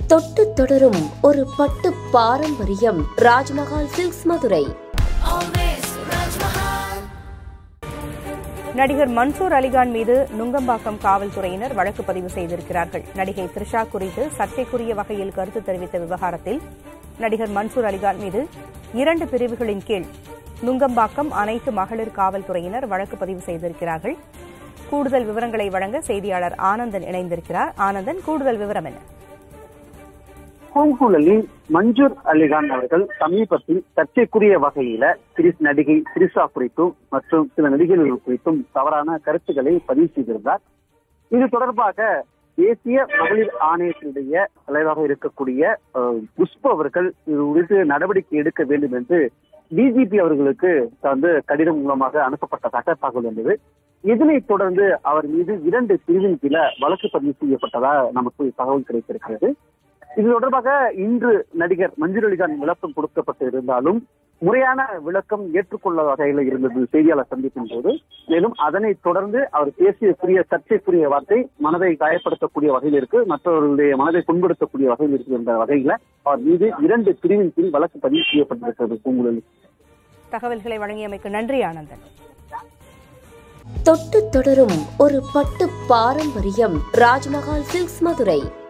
தொட்டு தொடரும் ஒரு பட்டு பாரம்பரியம் ராஜ்மஹால் சில்க்ஸ் மதுரை நடிகர் மன்சூர் அலிகான் மீது நுங்கம்பாக்கம் காவல்துறையினர் வழக்கு பதிவு செய்திருக்கிறார்கள் நடிகை த்ரிஷா குறித்து சர்ச்சைக்குரிய வகையில் கருத்து தெரிவித்த விவகாரத்தில் நடிகர் மன்சூர் அலிகான் மீது இரண்டு பிரிவுகளின் கீழ் நுங்கம்பாக்கம் அனைத்து மகளிர் காவல்துறையினர் வழக்கு பதிவு செய்திருக்கிறார்கள் கூடுதல் விவரங்களை வழங்க செய்தியாளர் ஆனந்தன் இணைந்திருக்கிறார் ஆனந்தன் கூடுதல் விவரம் என்ன பூங்குழலில் மஞ்சூர் அலிகான் அவர்கள் சமீபத்தில் சர்ச்சைக்குரிய வகையில திரிஸ் நடிகை திரிஷா குறித்தும் மற்றும் சில நடிகர்கள் குறித்தும் தவறான கருத்துக்களை பதிவு செய்திருந்தார் இது தொடர்பாக தேசிய மகளிர் ஆணையத்தினுடைய தலைவராக இருக்கக்கூடிய அஹ், புஷ்பு அவர்கள் இது குறித்து நடவடிக்கை எடுக்க வேண்டும் என்று டிஜிபி அவர்களுக்கு வந்து கடிதம் மூலமாக அனுப்பப்பட்டதாக தகவல் வந்தது இதனைத் தொடர்ந்து அவர் மீது இரண்டு பிரிவின் கீழ வழக்கு பதிவு செய்யப்பட்டதா நமக்கு தகவல் கிடைத்திருக்கிறது இது தொடர்பாக இன்று நடிகர் மஞ்சள் அலிகான் விளக்கம் கொடுக்கப்பட்டு இருந்தாலும் முறையான விளக்கம் ஏற்றுக்கொள்ள வகையில் இருந்தது செய்தியாளர் சந்திப்பின் போது மேலும் அதனைத் தொடர்ந்து அவர் பேசியக்குரிய சர்ச்சைக்குரிய வார்த்தை மனதை காயப்படுத்தக்கூடிய வகையில் இருக்கு மற்றவர்களுடைய மனதை புண்படுத்தக்கூடிய வகையில் இருக்கு என்ற வகையில அவர் மீது இரண்டு பிரிவின் கீழ் வழக்கு பதிவு செய்யப்பட்டிருக்கிறது பூங்குழலி தகவல்களை வழங்கியமைக்கு நன்றி ஆனந்தன் தொட்டு தொடரும் ஒரு பட்டு பாரம்பரியம் ராஜ்மஹால் சில்க்ஸ் மதுரை